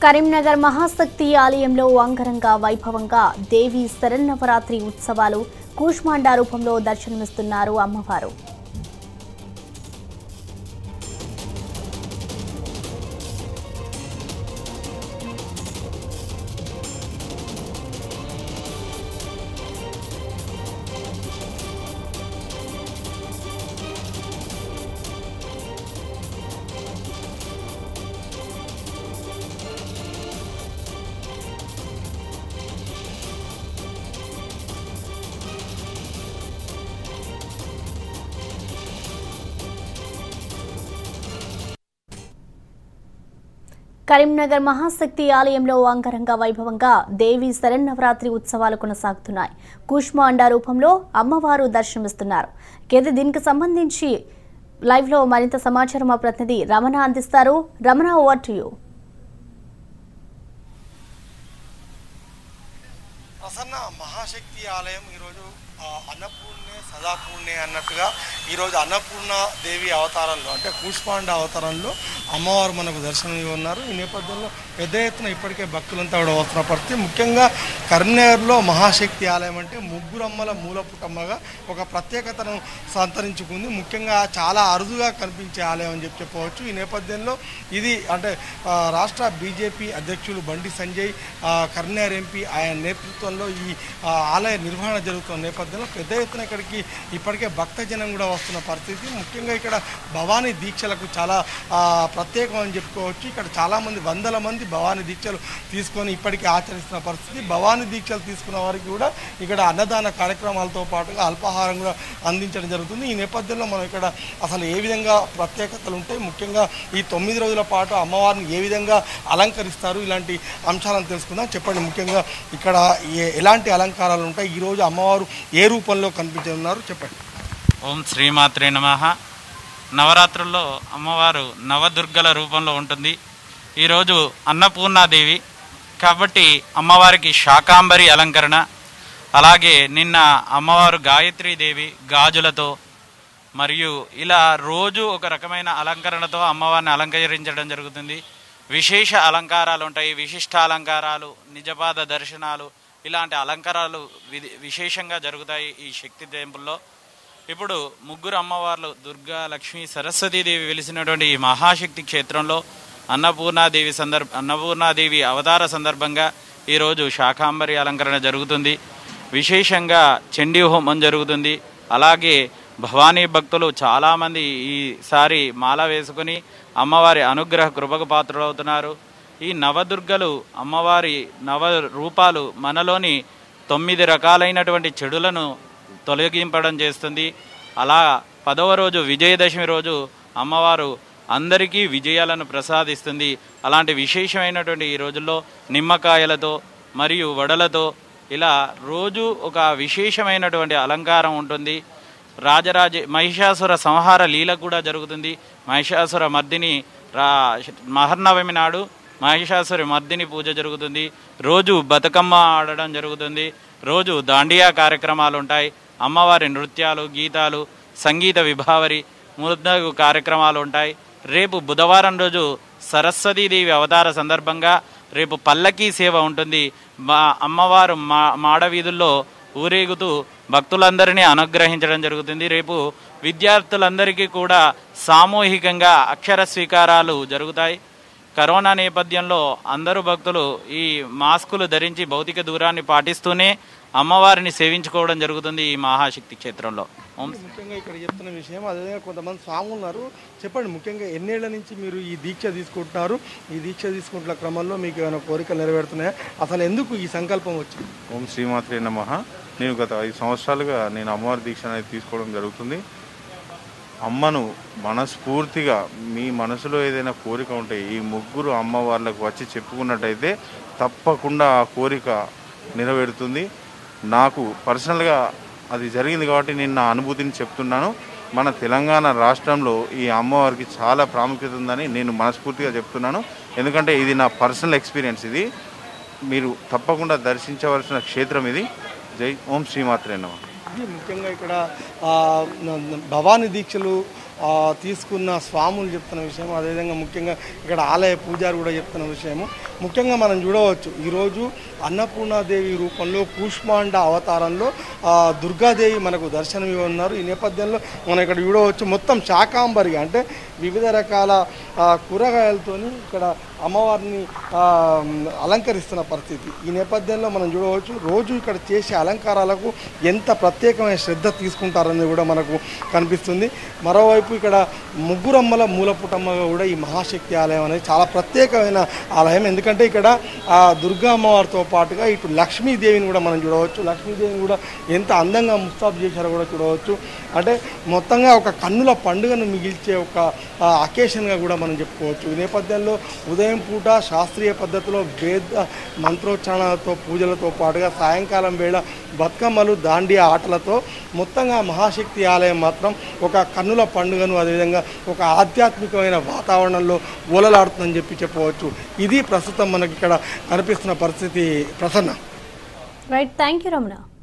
కరీంనగర్ మహాశక్తి ఆలయంలో అంగరంగ వైభవంగా దేవి శరన్నవరాత్రి ఉత్సవాలు కూష్మాండా రూపంలో దర్శనమిస్తున్నారు అమ్మవారు కరీంనగర్ మహాశక్తి ఆలయంలో అంగరంగ వైభవంగా దేవి శరన్నవరాత్రి ఉత్సవాలు కొనసాగుతున్నాయి కూష్మాండా రూపంలో అమ్మవారు దర్శనమిస్తున్నారు అయితే దీనికి సంబంధించి లైవ్ లో మరింత సమాచారం మా ప్రతినిధి రమణ అందిస్తారు Ramana over to you Prasanna Mahashakti ఆలయం ఈరోజు ఆ, అన్నపూర్ణే సదాపూర్ణే అన్నట్టుగా ఈరోజు అన్నపూర్ణ దేవి అవతారంలో అంటే కూష్పాండ అవతారంలో అమ్మవారు మనకు దర్శనం ఉన్నారు ఈ నేపథ్యంలో పెద్ద ఎత్తున ఇప్పటికే భక్తులంతా కూడా వస్తున్న పరిస్థితి ముఖ్యంగా కరీంనగర్లో మహాశక్తి ఆలయం అంటే ముగ్గురమ్మల మూలపుటమ్మగా ఒక ప్రత్యేకతను సంతరించుకుంది ముఖ్యంగా చాలా అరుదుగా కనిపించే ఆలయం అని చెప్పి చెప్పవచ్చు ఈ నేపథ్యంలో ఇది అంటే ఆ, రాష్ట్ర బీజేపీ అధ్యక్షులు బండి సంజయ్ ఆ, కరీంనగర్ ఎంపీ ఆయన నేతృత్వంలో ఈ ఆ, ఆలయ నిర్వహణ జరుగుతున్న నేపథ్యంలో పెద్ద ఎత్తున ఇక్కడికి ఇప్పటికే భక్తజనం కూడా వస్తున్న పరిస్థితి ముఖ్యంగా ఇక్కడ భవానీ దీక్షలకు చాలా ఆ, ప్రత్యేకం అని చెప్పుకోవచ్చు ఇక్కడ చాలామంది వందల మంది భవానీ దీక్షలు తీసుకొని ఇప్పటికే ఆచరిస్తున్న పరిస్థితి భవానీ దీక్షలు తీసుకున్న వారికి కూడా ఇక్కడ అన్నదాన కార్యక్రమాలతో పాటుగా అల్పాహారం కూడా అందించడం జరుగుతుంది ఈ నేపథ్యంలో మనం ఇక్కడ అసలు ఏ విధంగా ప్రత్యేకతలు ఉంటాయి ముఖ్యంగా ఈ తొమ్మిది రోజుల పాటు అమ్మవారిని ఏ విధంగా అలంకరిస్తారు ఇలాంటి అంశాలను తెలుసుకుందాం చెప్పండి ముఖ్యంగా ఇక్కడ ఏ- ఎలాంటి అలంకారాలు ఉంటాయి ఈరోజు అమ్మవారు ఏ రూపంలో కనిపించనున్నారు చెప్పండి ఓం శ్రీమాత్రే నమ నవరాత్రుల్లో అమ్మవారు నవదుర్గల రూపంలో ఉంటుంది ఈరోజు అన్నపూర్ణాదేవి కాబట్టి అమ్మవారికి శాకాంబరి అలంకరణ అలాగే నిన్న అమ్మవారు గాయత్రీదేవి గాజులతో మరియు ఇలా రోజు ఒక రకమైన అలంకరణతో అమ్మవారిని అలంకరించడం జరుగుతుంది విశేష అలంకారాలు ఉంటాయి విశిష్ట అలంకారాలు నిజపాద దర్శనాలు ఇలాంటి అలంకారాలు విధి విశేషంగా జరుగుతాయి ఈ శక్తి టెంపుల్లో ఇప్పుడు ముగ్గురు అమ్మవార్లు దుర్గా లక్ష్మి సరస్వతీదేవి వెలిసినటువంటి ఈ మహాశక్తి క్షేత్రంలో అన్నపూర్ణాదేవి సందర్భ అన్నపూర్ణాదేవి అవతార సందర్భంగా ఈరోజు శాకాంబరి అలంకరణ జరుగుతుంది విశేషంగా చండీ హోమం జరుగుతుంది అలాగే భవానీ భక్తులు చాలామంది ఈసారి మాల వేసుకుని అమ్మవారి అనుగ్రహ కృపకు పాత్రులవుతున్నారు ఈ నవదుర్గలు అమ్మవారి నవ రూపాలు మనలోని తొమ్మిది రకాలైనటువంటి చెడులను తొలగింపడం చేస్తుంది అలా పదవ రోజు విజయదశమి రోజు అమ్మవారు అందరికీ విజయాలను ప్రసాదిస్తుంది అలాంటి విశేషమైనటువంటి ఈ రోజుల్లో నిమ్మకాయలతో మరియు వడలతో ఇలా రోజు ఒక విశేషమైనటువంటి అలంకారం ఉంటుంది రాజరాజ మహిషాసుర సంహార లీల కూడా జరుగుతుంది మహిషాసుర మర్దిని రా మహర్నవమి నాడు మహిషాసురి మర్దిని పూజ జరుగుతుంది రోజు బతుకమ్మ ఆడడం జరుగుతుంది రోజు దాండియా కార్యక్రమాలు ఉంటాయి అమ్మవారి నృత్యాలు గీతాలు సంగీత విభావరి ముద్దగు కార్యక్రమాలు ఉంటాయి రేపు బుధవారం రోజు సరస్వతీదేవి అవతార సందర్భంగా రేపు పల్లకీ సేవ ఉంటుంది మా అమ్మవారు మా మాడవీధుల్లో ఊరేగుతూ భక్తులందరినీ అనుగ్రహించడం జరుగుతుంది రేపు విద్యార్థులందరికీ కూడా సామూహికంగా అక్షర స్వీకారాలు జరుగుతాయి కరోనా నేపథ్యంలో అందరూ భక్తులు ఈ మాస్కులు ధరించి భౌతిక దూరాన్ని పాటిస్తూనే అమ్మవారిని సేవించుకోవడం జరుగుతుంది ఈ మహాశక్తి క్షేత్రంలో ఓం ముఖ్యంగా ఇక్కడ చెప్తున్న విషయం అదేవిధంగా కొంతమంది స్వాములు ఉన్నారు చెప్పండి ముఖ్యంగా ఎన్నేళ్ల నుంచి మీరు ఈ దీక్ష తీసుకుంటున్నారు ఈ దీక్ష తీసుకుంటున్న క్రమంలో మీకు ఏమైనా కోరికలు నెరవేరుతున్నాయా అసలు ఎందుకు ఈ సంకల్పం వచ్చింది ఓం శ్రీమాత్రే నమ నేను గత ఐదు సంవత్సరాలుగా నేను అమ్మవారి దీక్ష అనేది తీసుకోవడం జరుగుతుంది అమ్మను మనస్ఫూర్తిగా మీ మనసులో ఏదైనా కోరిక ఉంటే ఈ ముగ్గురు అమ్మవార్లకు వచ్చి చెప్పుకున్నట్టయితే తప్పకుండా ఆ కోరిక నెరవేరుతుంది నాకు పర్సనల్గా అది జరిగింది కాబట్టి నేను నా అనుభూతిని చెప్తున్నాను మన తెలంగాణ రాష్ట్రంలో ఈ అమ్మవారికి చాలా ప్రాముఖ్యత ఉందని నేను మనస్ఫూర్తిగా చెప్తున్నాను ఎందుకంటే ఇది నా పర్సనల్ ఎక్స్పీరియన్స్ ఇది మీరు తప్పకుండా దర్శించవలసిన క్షేత్రం ఇది జై ఓం శ్రీమాత్రే నమ ఇది ముఖ్యంగా ఇక్కడ ఆ, న- న- భవానీ దీక్షలు ఆ, తీసుకున్న స్వాములు చెప్తున్న విషయం అదేవిధంగా ముఖ్యంగా ఇక్కడ ఆలయ పూజారి కూడా చెప్తున్న విషయము ముఖ్యంగా మనం చూడవచ్చు ఈరోజు అన్నపూర్ణాదేవి రూపంలో కూష్మాండ అవతారంలో ఆ, దుర్గాదేవి మనకు దర్శనం ఉన్నారు ఈ నేపథ్యంలో మనం ఇక్కడ చూడవచ్చు మొత్తం శాకాంబరిగా అంటే వివిధ రకాల ఆ, కూరగాయలతోని ఇక్కడ అమ్మవారిని ఆ, అలంకరిస్తున్న పరిస్థితి ఈ నేపథ్యంలో మనం చూడవచ్చు రోజు ఇక్కడ చేసే అలంకారాలకు ఎంత ప్రత్యేకమైన శ్రద్ధ తీసుకుంటారనేది కూడా మనకు కనిపిస్తుంది మరోవైపు ఇక్కడ ముగ్గురమ్మల మూలపుటమ్మగా కూడా ఈ మహాశక్తి ఆలయం అనేది చాలా ప్రత్యేకమైన ఆలయం ఎందుకంటే ఇక్కడ ఆ దుర్గా అమ్మవారితో పాటుగా ఇటు లక్ష్మీదేవిని కూడా మనం చూడవచ్చు లక్ష్మీదేవిని కూడా ఎంత అందంగా ముస్తాబు చేశారో కూడా చూడవచ్చు అంటే మొత్తంగా ఒక కన్నుల పండుగను మిగిల్చే ఒక అకేషన్గా కూడా మనం చెప్పుకోవచ్చు ఈ నేపథ్యంలో ఉదయం పూట శాస్త్రీయ పద్ధతిలో వేద మంత్రోచ్చారణలతో పూజలతో పాటుగా సాయంకాలం వేళ బతుకమ్మలు దాండియా ఆటలతో మొత్తంగా మహాశక్తి ఆలయం మాత్రం ఒక కన్నుల పండుగను అదేవిధంగా ఒక ఆధ్యాత్మికమైన వాతావరణంలో ఓలలాడుతుందని చెప్పి చెప్పవచ్చు ఇది ప్రస్తుతం మనకి ఇక్కడ కనిపిస్తున్న పరిస్థితి Prasanna right thank you Ramana